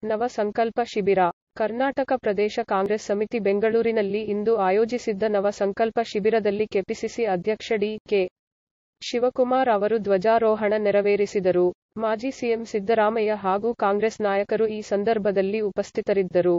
ನವ ಸಂಕಲ್ಪ ಶಿಬಿರ ಕರ್ನಾಟಕ ಪ್ರದೇಶ ಕಾಂಗ್ರೆಸ್ ಸಮಿತಿ ಬೆಂಗಳೂರಿನಲ್ಲಿ ಇಂದು ಆಯೋಜಿಸಿದ್ದ ನವ ಸಂಕಲ್ಪ ಶಿಬಿರದಲ್ಲಿ ಕೆಪಿಸಿಸಿ ಅಧ್ಯಕ್ಷ ಡಿ. ಕೆ. ಶಿವಕುಮಾರ್ ಅವರು ಧ್ವಜಾರೋಹಣ ನೆರವೇರಿಸಿದರು. ಮಾಜಿ ಸಿಎಂ ಸಿದ್ದರಾಮಯ್ಯ ಹಾಗೂ ಕಾಂಗ್ರೆಸ್ ನಾಯಕರು ಈ ಸಂದರ್ಭದಲ್ಲಿ ಉಪಸ್ಥಿತರಿದ್ದರು.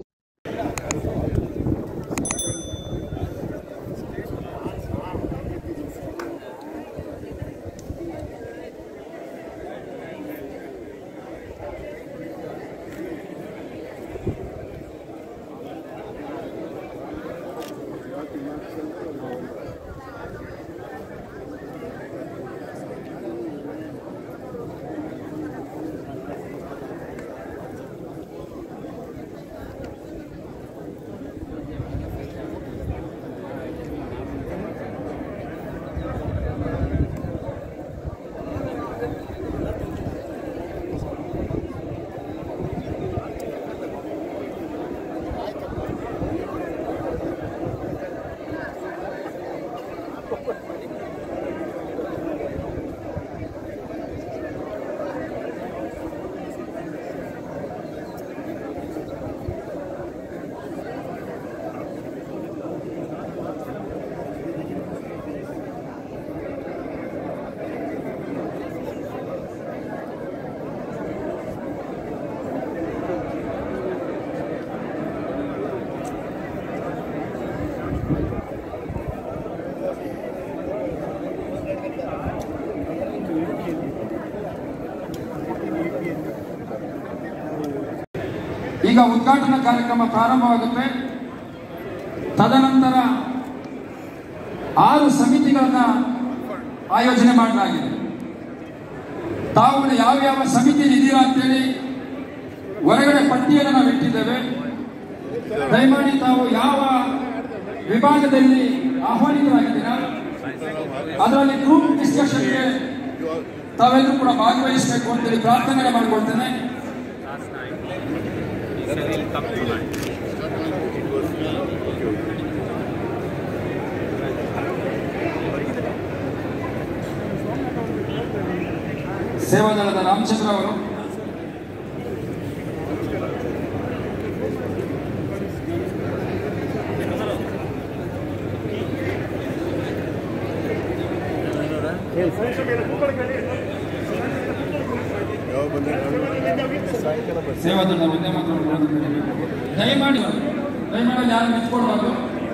ಈಗ ಉದ್ಘಾಟನಾ ಕಾರ್ಯಕ್ರಮ ಪ್ರಾರಂಭವಾಗುತ್ತೆ ತದನಂತರ ಆರು ಸಮಿತಿಗಳನ್ನ ಆಯೋಜನೆ ಮಾಡಲಾಗಿದೆ ತಾವುಗಳು ಯಾವ ಯಾವ ಸಮಿತಿ ಇದೀರಾ ಅಂತೇಳಿ ಹೊರಗಡೆ ಪಟ್ಟಿಯನ್ನು ನಾವು ಇಟ್ಟಿದ್ದೇವೆ ದಯಮಾಡಿ ತಾವು ಯಾವ ವಿಭಾಗದಲ್ಲಿ ಆಹ್ವಾನಿತರಾಗಿದ್ದೀರಾ ಅದರಲ್ಲಿ ಗ್ರೂಪ್ ಡಿಸ್ಕಷನ್ಗೆ ತಾವೆಲ್ಲರೂ ಕೂಡ ಭಾಗವಹಿಸಬೇಕು ಅಂತೇಳಿ ಪ್ರಾರ್ಥನೆ ಮಾಡಿಕೊಳ್ತೇನೆ ಸೇವಾದಳದ ರಾಮಚಂದ್ರ ಅವರು ಸೇವಾದಳದ ಒಂದೇ ಮಾತ್ರ ದಯಮಾಡಿ ದಯಮಾಡಿ ಯಾರು ಮೆಚ್ಕೊಡ್ಬಾರ್ದು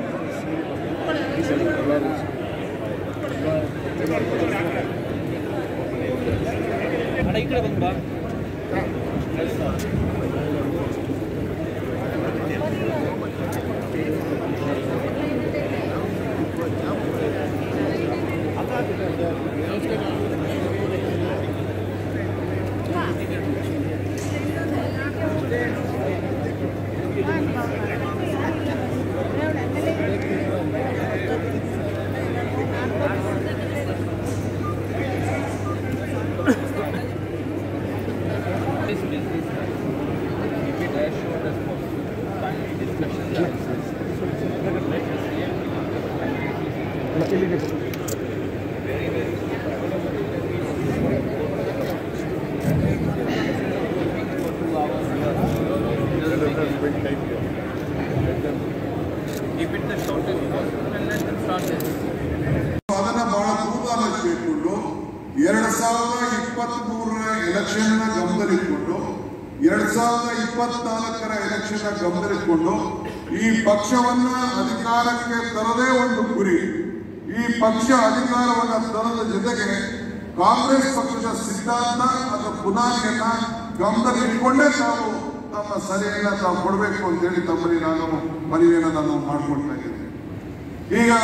ಅದನ್ನ ಬಹಳ ತೂಗಾಲಕ್ಕೆ ಇಟ್ಕೊಂಡು ಎರಡ್ ಸಾವಿರದ ಇಪ್ಪತ್ತ್ ಮೂರರ ಎಲೆಕ್ಷನ್ ಗಮನದಲ್ಲಿಟ್ಕೊಂಡು ಎರಡ್ ಸಾವಿರದ ಇಪ್ಪತ್ನಾಲ್ಕರ ಎಲೆಕ್ಷನ್ ಗಮನದಲ್ಲಿಟ್ಕೊಂಡು ಈ ಪಕ್ಷವನ್ನ ಅಧಿಕಾರಕ್ಕೆ ತರದೇ ಒಂದು ಗುರಿ ಈ ಪಕ್ಷ ಅಧಿಕಾರವನ್ನ ತರದ ಜೊತೆಗೆ ಕಾಂಗ್ರೆಸ್ ಪಕ್ಷದ ಸಿದ್ಧಾಂತ ಅಥವಾ ಬುನಾದಿಯನ್ನ ಗಮನದಲ್ಲಿಟ್ಕೊಂಡೇ ತಾವು ತಮ್ಮ ಸಲಹೆಯನ್ನ ತಾವು ಕೊಡಬೇಕು ಅಂತೇಳಿ ತಮ್ಮಲ್ಲಿ ನಾನು ಮನವಿಯನ್ನು ನಾನು ಮಾಡ್ಕೊಳ್ತಾ ಇದ್ದೀನಿ ಈಗ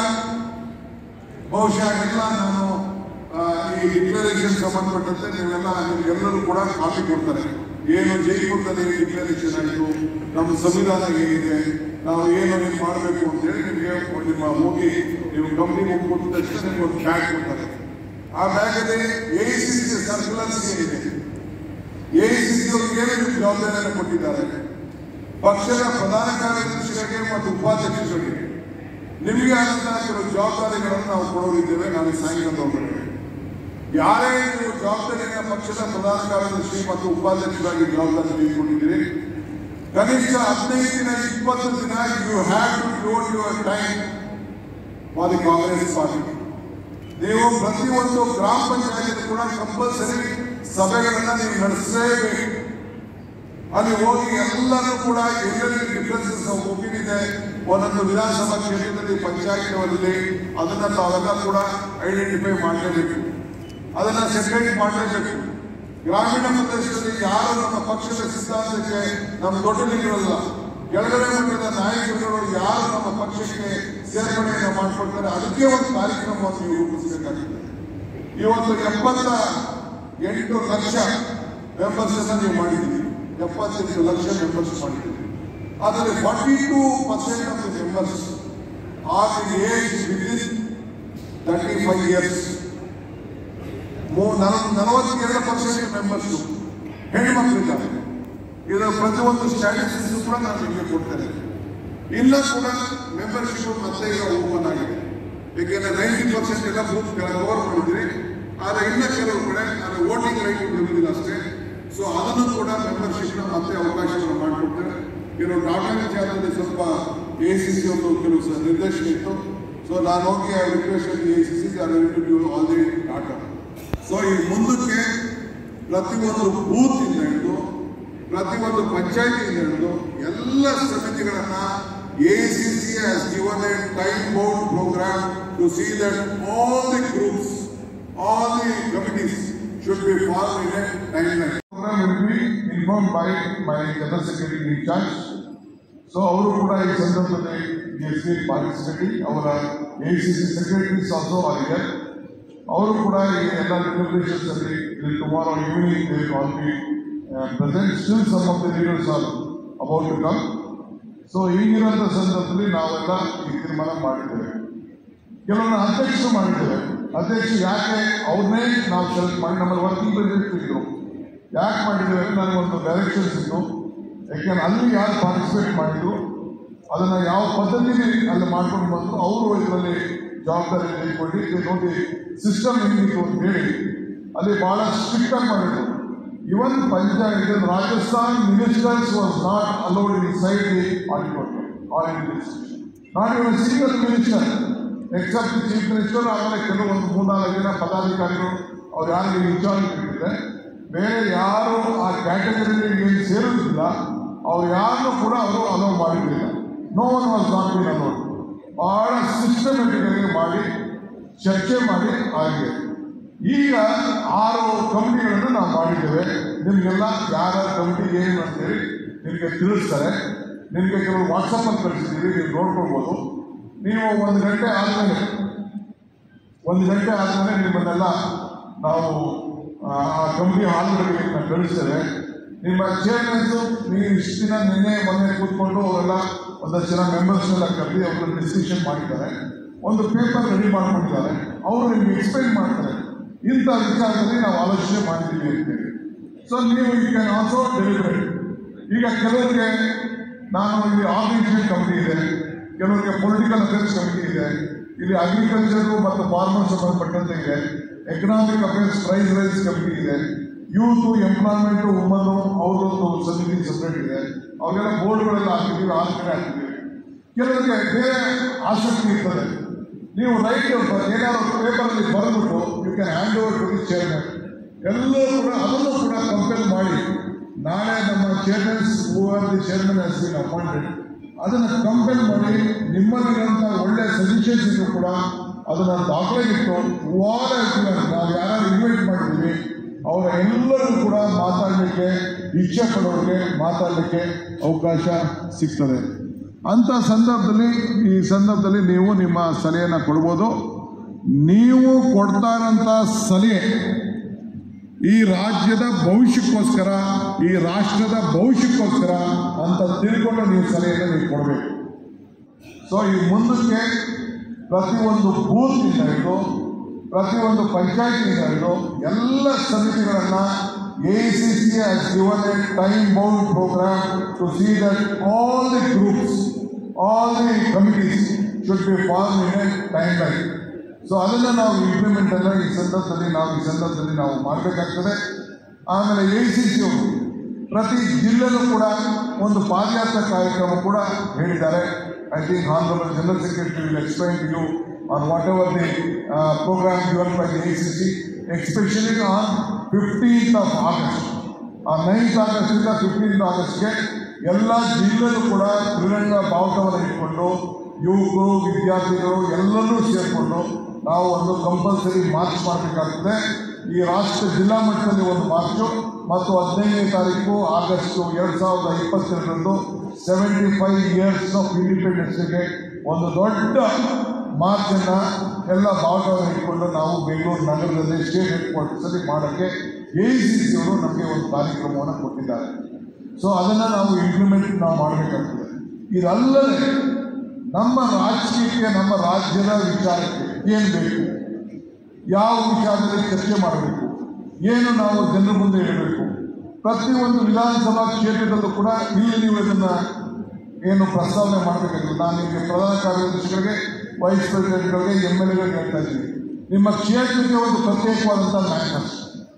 ಬಹುಶಃ ಎಲ್ಲ ನಾನು ಆ, ಈ ಡಿಕ್ಲರೇಷನ್ ಸಂಬಂಧಪಟ್ಟಂತೆ ನೀವೆಲ್ಲ ನಿಮ್ಗೆಲ್ಲರೂ ಕೂಡ ಕಾಪಿ ಕೊಡ್ತಾರೆ ಏನು ಜೈಪುರದಲ್ಲಿ ಡಿಕ್ಲರೇಷನ್ ಆಯಿತು ನಮ್ಮ ಸಂವಿಧಾನ ಏನಿದೆ ನಾವು ಏನು ನೀವು ಮಾಡಬೇಕು ಅಂತೇಳಿ ನಿಮಗೆ ನಿಮ್ಮ ಹೋಗಿ ನೀವು ಕಂಪ್ನಿಗೆ ಹೋಗ್ಬಿಟ್ಟು ತಕ್ಷಣ ನಿಮ್ಗೆ ಒಂದು ಬ್ಯಾಗ್ ಕೊಡ್ತಾರೆ ಆ ಬ್ಯಾಗಲ್ಲಿ ಎ ಸಿ ಸಿ ಸರ್ಕ್ಯುಲರ್ಸ್ ಏನಿದೆ ಎ ಸಿ ಸಿ ಅವ್ರಿಗೆ ನಿಮ್ಮ ಜವಾಬ್ದಾರಿಯನ್ನು ಕೊಟ್ಟಿದ್ದಾರೆ ಪಕ್ಷದ ಪ್ರಧಾನ ಕಾರ್ಯದರ್ಶಿಗಳಿಗೆ ಮತ್ತು ಉಪಾಧ್ಯಕ್ಷರಿಗೆ ನಿಮಗೆ ಆದಂತಹ ಕೆಲವು ಜವಾಬ್ದಾರಿಗಳನ್ನು ನಾವು ಕೊಡೋರಿದ್ದೇವೆ ನಾನು ಸಾಯಂಕಾಲ ಹೊರಗಡೆ ಯಾರೇ ನೀವು ಜವಾಬ್ದಾರಿಯ ಪಕ್ಷದ ಪ್ರಧಾನ ಕಾರ್ಯದರ್ಶಿ ಮತ್ತು ಉಪಾಧ್ಯಕ್ಷರಾಗಿ ಜವಾಬ್ದಾರಿ ತೆಗೆದುಕೊಂಡಿದ್ದೀರಿ ಕನಿಷ್ಠ ಹದಿನೈದು ದಿನ ಇಪ್ಪತ್ತು ದಿನ you have to devote your time for the Congress party ನೀವು ಪ್ರತಿಯೊಂದು ಗ್ರಾಮ ಪಂಚಾಯತ್ ಕೂಡ ಕಂಪಲ್ಸರಿ ಸಭೆಗಳನ್ನ ನೀವು ನಡೆಸಲೇಬೇಕು ಅಲ್ಲಿ ಹೋಗಿ ಎಲ್ಲರೂ ಕೂಡ ಎಲ್ಲೆಲ್ಲಿ ಡಿಫರೆನ್ಸಸ್ ಒಪಿನಿಯನ್ ಇದೆ ಒಂದೊಂದು ವಿಧಾನಸಭಾ ಕ್ಷೇತ್ರದಲ್ಲಿ ಪಂಚಾಯತ್ ಲೆವೆಲಲ್ಲಿ ಅದನ್ನ ತಾವೆಲ್ಲ ಕೂಡ ಐಡೆಂಟಿಫೈ ಮಾಡಲೇಬೇಕು ಅದನ್ನ ಸೆಪರೇಟ್ ಮಾಡಲೇಬೇಕು ಗ್ರಾಮೀಣ ಪ್ರದೇಶದಲ್ಲಿ ಯಾರು ನಮ್ಮ ಪಕ್ಷದ ಸಿದ್ಧಾಂತಕ್ಕೆ ನಮ್ಮ ದೊಡ್ಡಲಿಗಿರಲ್ಲ ಕೆಳಗಡೆ ಮಟ್ಟದ ನಾಯಕರುಗಳು ಯಾರು ನಮ್ಮ ಪಕ್ಷಕ್ಕೆ ಸೇರ್ಪಡೆಯನ್ನು ಮಾಡಿಕೊಳ್ತಾರೆ ಅದಕ್ಕೆ ಒಂದು ಕಾರ್ಯಕ್ರಮವನ್ನು ನೀವು ರೂಪಿಸಬೇಕಾಗ್ತದೆ ಇವತ್ತು ಎಪ್ಪತ್ತ ಎಂಟು ಲಕ್ಷ ಮೆಂಬರ್ಸ್ ಅನ್ನ ನೀವು ಮಾಡಿದ್ದೀರಿ ಎಪ್ಪತ್ತೆಂಟು ಲಕ್ಷ ಮೆಂಬರ್ಸ್ ಮಾಡಿದ್ದೀರಿ ಅದರಲ್ಲಿ forty two percent of the members are the age within thirty five years ನಲವತ್ತೆರಡು ಪರ್ಸೆಂಟ್ ಮೆಂಬರ್ಸ್ ಹೆಣ್ಮಕ್ಳಿದ್ದಾರೆ ಇದರ ಪ್ರತಿಯೊಂದು ಸ್ಟ್ಯಾಟಿಸ್ಟಿಕ್ಸ್ ಕೂಡ ನಾನು ನಿಮಗೆ ಕೊಡ್ತೇನೆ ಇಲ್ಲ ಕೂಡ ಮೆಂಬರ್ಶಿಪ್ ಮತ್ತೆ ಈಗ ಓಪನ್ ಆಗಿದೆ ಏಕೆಂದ್ರೆ ನೈಂಟಿ ಪರ್ಸೆಂಟ್ ಎಲ್ಲ ಬೂತ್ ಕವರ್ ಮಾಡಿದ್ರಿ ಆದ್ರೆ ಇನ್ನ ಕೆಲವು ಕಡೆ ಅದು ವೋಟಿಂಗ್ ರೈಟ್ ಇರುವುದಿಲ್ಲ ಅಷ್ಟೇ ಸೊ ಅದನ್ನು ಕೂಡ ಮೆಂಬರ್ಶಿಪ್ ಮತ್ತೆ ಅವಕಾಶವನ್ನು ಮಾಡಿಕೊಡ್ತೇವೆ ಕೆಲವು ಡಾಟಾ ವಿಚಾರದಲ್ಲಿ ಸ್ವಲ್ಪ ಎ ಸಿ ಸಿ ಒಂದು ಕೆಲವು ಸ- ನಿರ್ದೇಶನ ಇತ್ತು ಸೊ ನಾನು ಹೋಗಿ request A C C all the data so ಈ ಮುಂದಕ್ಕೆ ಪ್ರತಿಯೊಂದು ಬೂತ್ ಇಂದ ಹಿಡಿದು ಪ್ರತಿಯೊಂದು ಪಂಚಾಯತಿಯಿಂದ ಹಿಡಿದು ಎಲ್ಲ ಸಮಿತಿಗಳನ್ನ ACC has given a time bound programme to see that all the groups all the committees should be form in a time line program will be informed by my general secretary in charge. So ಅವರು ಕೂಡ ಈ ಸಂದರ್ಭದಲ್ಲಿ S B participating ಅವರ A C C secretaries also ಆಗಿದೆ ಅವರು ಕೂಡ ಈ ಎಲ್ಲ ಡೆಲಿಬ್ರೇಷನ್ಸ್ ಅಲ್ಲಿ tomorrow evening they all be present still some of the leaders are about to come so ಈಗಿರುವಂಥ ಸಂದರ್ಭದಲ್ಲಿ ನಾವೆಲ್ಲ ಈ ತೀರ್ಮಾನ ಮಾಡಿದ್ದೇವೆ ಕೆಲವೊಂದು ಅಧ್ಯಕ್ಷರು ಮಾಡಿದ್ದೇವೆ ಅಧ್ಯಕ್ಷ ಯಾಕೆ ಅವ್ರನ್ನೇ ನಾವು ಸೆಲೆಕ್ಟ್ ಮಾಡಿ ನಮ್ಮಲ್ಲಿ ವರ್ಕಿಂಗ್ ಪ್ರೆಸಿಡೆಂಟ್ ಇದ್ರು ಯಾಕೆ ಮಾಡಿದ್ದೇವೆ ಅಂದ್ರೆ ನನಗೊಂದು ಡೈರೆಕ್ಷನ್ಸ್ ಇತ್ತು ಯಾಕೆಂದ್ರೆ ಅಲ್ಲಿ ಯಾರು ಪಾರ್ಟಿಸಿಪೇಟ್ ಮಾಡಿದ್ರು ಅದನ್ನ ಯಾವ ಪದ್ಧತಿಲಿ ಅಲ್ಲಿ ಮಾಡ್ಕೊಂಡು ಬಂದ್ರು ಅವರು ಇದರಲ್ಲಿ ಜವಾಬ್ದಾರಿ ತೆಗೆದುಕೊಂಡು ಇದು ನೋಡಿ ಸಿಸ್ಟಮ್ ಹೆಂಗಿತ್ತು ಅಂತ ಹೇಳಿ ಅಲ್ಲಿ ಬಹಳ ಸ್ಟ್ರಿಕ್ಟ್ ಆಗಿ ಮಾಡಿದ್ರು even panchayat Rajasthan ministers was not allowed inside the auditorium audit not even single minister except chief minister ಆಮೇಲೆ ಕೆಲವೊಂದು ಮೂರ್ನಾಲ್ಕು ಜನ ಪದಾಧಿಕಾರಿಗಳು ಅವ್ರು ಯಾರಿಗೆ ಇನ್ಚಾರ್ಜ್ ಇಟ್ಟಿದ್ರೆ ಬೇರೆ ಯಾರು ಆ ಕ್ಯಾಟಗರಿಯಲ್ಲಿ ಏನು ಸೇರುವುದಿಲ್ಲ ಅವ್ರು ಯಾರನ್ನೂ ಕೂಡ ಅವರು ಅಲೋ ಮಾಡಿರಲಿಲ್ಲ no one was not been allowed ಬಹಳ ಸಿಸ್ಟಮೆಟಿಕ್ ಆಗಿ ಮಾಡಿ ಚರ್ಚೆ ಮಾಡಿ ಆಗಿದೆ ಈಗ ಆರು ಕಮಿಟಿಗಳನ್ನು ನಾವು ಮಾಡಿದ್ದೇವೆ ನಿಮಗೆಲ್ಲ ಯಾರ ಕಮಿಟಿ ಏನು ಅಂತೇಳಿ ನಿಮಗೆ ತಿಳಿಸ್ತಾರೆ ನಿಮಗೆ ಕೆಲವು ವಾಟ್ಸಪ್ಪಲ್ಲಿ ಕಳಿಸಿದ್ದೀವಿ ನೀವು ನೋಡ್ಕೊಳ್ಬೋದು ನೀವು ಒಂದು ಗಂಟೆ ಆದಮೇಲೆ ಒಂದು ಗಂಟೆ ಆದಮೇಲೆ ನಿಮ್ಮನ್ನೆಲ್ಲ ನಾವು ಆ ಕಮಿಟಿ ಹಾಲ್ಗಳಿಗೆ ಕಳಿಸ್ತೇವೆ ನಿಮ್ಮ ಚೇರ್ಮನ್ಸು ನೀವು ಇಷ್ಟು ದಿನ ನಿನ್ನೆ ಮೊನ್ನೆ ಕೂತ್ಕೊಂಡು ಅವರೆಲ್ಲ ಒಂದಷ್ಟು ಜನ ಮೆಂಬರ್ಸ್ನೆಲ್ಲ ಕರೆದಿ ಅವರು ಡಿಸ್ಕಷನ್ ಮಾಡಿದ್ದಾರೆ ಒಂದು ಪೇಪರ್ ರೆಡಿ ಮಾಡ್ಕೊಂಡಿದ್ದಾರೆ ಅವರು ನಿಮ್ಗೆ ಎಕ್ಸ್ಪ್ಲೈನ್ ಮಾಡ್ತಾರೆ ಇಂಥ ವಿಚಾರದಲ್ಲಿ ನಾವು ಆಲೋಚನೆ ಮಾಡ್ತೀವಿ ಅಂತೇಳಿ ಸೊ ನೀವು ಈಗ ಆಲ್ಸೋ ಡೆಲಿವರಿ ಈಗ ಕೆಲವರಿಗೆ ನಾನು ಇಲ್ಲಿ ಆರ್ಗನೈಸೇಷನ್ ಕಮಿಟಿ ಇದೆ ಕೆಲವರಿಗೆ ಪೊಲಿಟಿಕಲ್ ಅಫೇರ್ಸ್ ಕಮಿಟಿ ಇದೆ ಇಲ್ಲಿ ಅಗ್ರಿಕಲ್ಚರ್ ಮತ್ತು ಫಾರ್ಮರ್ ಸಂಬಂಧಪಟ್ಟಂತೆ ಇದೆ economic affairs price rise committee ಇದೆ ಯೂತ್ ಎಂಪ್ಲಾಯ್ಮೆಂಟ್ ವುಮನ್ ಅವ್ರದ್ದೊಂದು ಸಮಿತಿ ಸಪ್ರೇಟ್ ಇದೆ ಅವೆಲ್ಲ ಬೋರ್ಡ್ಗಳೆಲ್ಲ ಹಾಕಿದ್ದೀವಿ ಆರು ಕಡೆ ಹಾಕಿದ್ದೀವಿ ಕೆಲವರಿಗೆ ಬೇರೆ ಆಸಕ್ತಿ ಇರ್ತದೆ ನೀವು ರೈಟ್ ಏನಾದ್ರು ಪೇಪರಲ್ಲಿ ಬರೆದ್ಬಿಟ್ಟು you can hand over to the chairman ಎಲ್ಲರೂ ಕೂಡ ಅದನ್ನು ಕೂಡ ಕಂಪೇರ್ ಮಾಡಿ ನಾಳೆ ನಮ್ಮ chairmans who are the chairman has been appointed ಅದನ್ನು ಕಂಪೇರ್ ಮಾಡಿ ನಿಮ್ಮಲ್ಲಿರುವಂಥ ಒಳ್ಳೆ ಸಜೆಷನ್ಸ್ ಇದ್ರು ಕೂಡ ಅದನ್ನು ದಾಖಲೆಗಿಟ್ಟು ವಾರ ನಾವು ಯಾರು ಇನ್ವೈಟ್ ಮಾಡಿದ್ದೀವಿ ಅವರ ಎಲ್ಲರೂ ಕೂಡ ಮಾತಾಡಲಿಕ್ಕೆ ಇಚ್ಛೆ ಪಡೋರಿಗೆ ಮಾತಾಡಲಿಕ್ಕೆ ಅವಕಾಶ ಸಿಗ್ತದೆ ಅಂಥ ಸಂದರ್ಭದಲ್ಲಿ ಈ ಸಂದರ್ಭದಲ್ಲಿ ನೀವು ನಿಮ್ಮ ಸಲಹೆಯನ್ನು ಕೊಡ್ಬೋದು ನೀವು ಕೊಡ್ತಾ ಇರೋಂಥ ಸಲಹೆ ಈ ರಾಜ್ಯದ ಭವಿಷ್ಯಕ್ಕೋಸ್ಕರ ಈ ರಾಷ್ಟ್ರದ ಭವಿಷ್ಯಕ್ಕೋಸ್ಕರ ಅಂತ ತಿಳ್ಕೊಂಡು ನೀವು ಸಲಹೆಯನ್ನು ನೀವು ಕೊಡಬೇಕು ಸೊ ಈ ಮುಂದಕ್ಕೆ ಪ್ರತಿಯೊಂದು ಬೂತ್ನಿಂದ ಹಿಡಿದು ಪ್ರತಿಯೊಂದು ಪಂಚಾಯತಿನಿಂದ ಹಿಡಿದು ಎಲ್ಲ ಸಮಿತಿಗಳನ್ನ A C C has given a time bound programme to see that all the groups all the committees should be form in a time line so ಅದನ್ನು ನಾವು ಇಂಪ್ಲಿಮೆಂಟ್ ಎಲ್ಲ ಈ ಸಂದರ್ಭದಲ್ಲಿ ನಾವು ಈ ಸಂದರ್ಭದಲ್ಲಿ ನಾವು ಮಾಡಬೇಕಾಗ್ತದೆ ಆಮೇಲೆ ಎ ಸಿ ಸಿ ಅವರು ಪ್ರತಿ ಜಿಲ್ಲೆನೂ ಕೂಡ ಒಂದು ಪಾದಯಾತ್ರಾ ಕಾರ್ಯಕ್ರಮ ಕೂಡ ಹೇಳಿದ್ದಾರೆ I think honourable general secretary will explain to you on whatever the programme given by the A C C especially on fifteenth of August ಆ ನೈನ್ತ್ ಆಗಸ್ಟಿಂದ ಫಿಫ್ಟೀನ್ತ್ ಆಗಸ್ಟ್ಗೆ ಎಲ್ಲ ಜಿಲ್ಲೆನೂ ಕೂಡ ತ್ರಿರಂಗ ಬಾವುಟವನ್ನು ಇಟ್ಕೊಂಡು ಯುವಕರು ವಿದ್ಯಾರ್ಥಿಗಳು ಎಲ್ಲರೂ ಸೇರಿಕೊಂಡು ನಾವು ಒಂದು ಕಂಪಲ್ಸರಿ ಮಾರ್ಚ್ ಮಾಡಬೇಕಾಗ್ತದೆ ಈ ರಾಷ್ಟ್ರ ಜಿಲ್ಲಾ ಮಟ್ಟದಲ್ಲಿ ಒಂದು ಮಾರ್ಚು ಮತ್ತು ಹದಿನೈದನೇ ತಾರೀಕು ಆಗಸ್ಟ್ ಎರಡು ಸಾವಿರದ ಇಪ್ಪತ್ತೆರಡರಂದು ಸೆವೆಂಟಿ ಫೈವ್ ಇಯರ್ಸ್ ಆಫ್ ಇಂಡಿಪೆಂಡೆನ್ಸ್ಗೆ ಒಂದು ದೊಡ್ಡ ಮಾರ್ಚನ್ನು ಎಲ್ಲ ಬಾವುಟವನ್ನು ಇಟ್ಕೊಂಡು ನಾವು ಬೆಂಗಳೂರು ನಗರದಲ್ಲಿ ಸ್ಟೇಟ್ ಹೆಡ್ ಕ್ವಾರ್ಟರ್ಸಲ್ಲಿ ಮಾಡೋಕ್ಕೆ ಎ ಸಿ ಸಿ ಅವರು ನಮಗೆ ಒಂದು ಕಾರ್ಯಕ್ರಮವನ್ನು ಕೊಟ್ಟಿದ್ದಾರೆ ಸೊ ಅದನ್ನು ನಾವು ಇಂಪ್ಲಿಮೆಂಟ್ ನಾವು ಮಾಡಬೇಕಾಗ್ತದೆ ಇದಲ್ಲದೆ ನಮ್ಮ ರಾಜಕೀಯಕ್ಕೆ ನಮ್ಮ ರಾಜ್ಯದ ವಿಚಾರಕ್ಕೆ ಏನು ಬೇಕು ಯಾವ ವಿಚಾರದಲ್ಲಿ ಚರ್ಚೆ ಮಾಡಬೇಕು ಏನು ನಾವು ಜನರ ಮುಂದೆ ಇಡಬೇಕು ಪ್ರತಿಯೊಂದು ವಿಧಾನಸಭಾ ಕ್ಷೇತ್ರದಲ್ಲೂ ಕೂಡ ಇಲ್ಲಿ ನೀವು ಇದನ್ನು ಏನು ಪ್ರಸ್ತಾವನೆ ಮಾಡಬೇಕಾಗಿಲ್ಲ ನಾನು ನಿಮಗೆ ಪ್ರಧಾನ ಕಾರ್ಯದರ್ಶಿಗಳಿಗೆ ವೈಸ್ ಪ್ರೆಸಿಡೆಂಟ್ಗಳಿಗೆ ಎಮ್ ಎಲ್ ಎಗಳಿಗೆ ಹೇಳ್ತಾ ಇದ್ದೀನಿ ನಿಮ್ಮ ಕ್ಷೇತ್ರಕ್ಕೆ ಒಂದು ಪ್ರತ್ಯೇಕವಾದಂಥ ಮ್ಯಾಟರ್ಸ್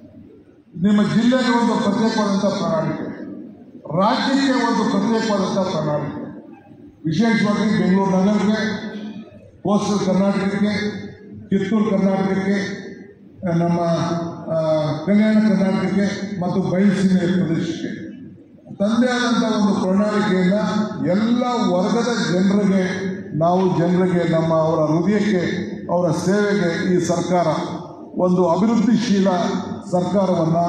ನಿಮ್ಮ ಜಿಲ್ಲೆಗೆ ಒಂದು ಪ್ರತ್ಯೇಕವಾದಂಥ ಪ್ರಣಾಳಿಕೆ ರಾಜ್ಯಕ್ಕೆ ಒಂದು ಪ್ರತ್ಯೇಕವಾದಂಥ ಪ್ರಣಾಳಿಕೆ ವಿಶೇಷವಾಗಿ ಬೆಂಗಳೂರು ನಗರಕ್ಕೆ ಕೋಸ್ಟಲ್ ಕರ್ನಾಟಕಕ್ಕೆ ಕಿತ್ತೂರು ಕರ್ನಾಟಕಕ್ಕೆ ಆ, ನಮ್ಮ ಆ, ಕಲ್ಯಾಣ ಕರ್ನಾಟಕಕ್ಕೆ ಮತ್ತು ಬಯಲುಸೀಮೆ ಪ್ರದೇಶಕ್ಕೆ ತಂದೆ ಆದಂಥ ಒಂದು ಪ್ರಣಾಳಿಕೆಯಿಂದ ಎಲ್ಲ ವರ್ಗದ ಜನರಿಗೆ ನಾವು ಜನರಿಗೆ ನಮ್ಮ ಅವರ ಹೃದಯಕ್ಕೆ ಅವರ ಸೇವೆಗೆ ಈ ಸರ್ಕಾರ ಒಂದು ಅಭಿವೃದ್ಧಿಶೀಲ ಸರ್ಕಾರವನ್ನು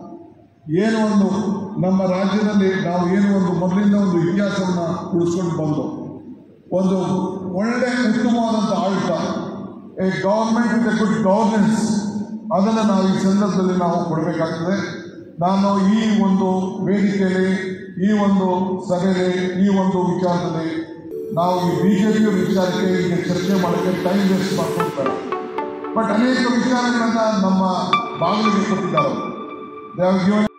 ಏನು ಒಂದು ನಮ್ಮ ರಾಜ್ಯದಲ್ಲಿ ನಾವು ಏನು ಒಂದು ಮೊದಲಿಂದ ಒಂದು ಇತಿಹಾಸವನ್ನು ಉಳಿಸ್ಕೊಂಡು ಬಂದು ಒಂದು ಒಳ್ಳೆ ಉತ್ತಮವಾದಂಥ ಆಡಳಿತ a government with a good governance ಅದನ್ನು ನಾವು ಈ ಸಂದರ್ಭದಲ್ಲಿ ನಾವು ಕೊಡಬೇಕಾಗ್ತದೆ ನಾನು ಈ ಒಂದು ವೇದಿಕೆಯಲ್ಲಿ ಈ ಒಂದು ಸಭೆಯಲ್ಲಿ ಈ ಒಂದು ವಿಚಾರದಲ್ಲಿ ನಾವು ಈ ಬಿ ಜೆ ಪಿಯ ವಿಚಾರಕ್ಕೆ ಈಗ ಚರ್ಚೆ ಮಾಡೋಕ್ಕೆ ಟೈಮ್ ವೇಸ್ಟ್ ಮಾಡ್ಕೊಳ್ತಾರೆ ಬಟ್ ಅನೇಕ ವಿಚಾರಗಳನ್ನು ನಮ್ಮ ಬಾಗಿಲಿಗೆ ಕೊಟ್ಟಿದ್ದಾರೆ They have given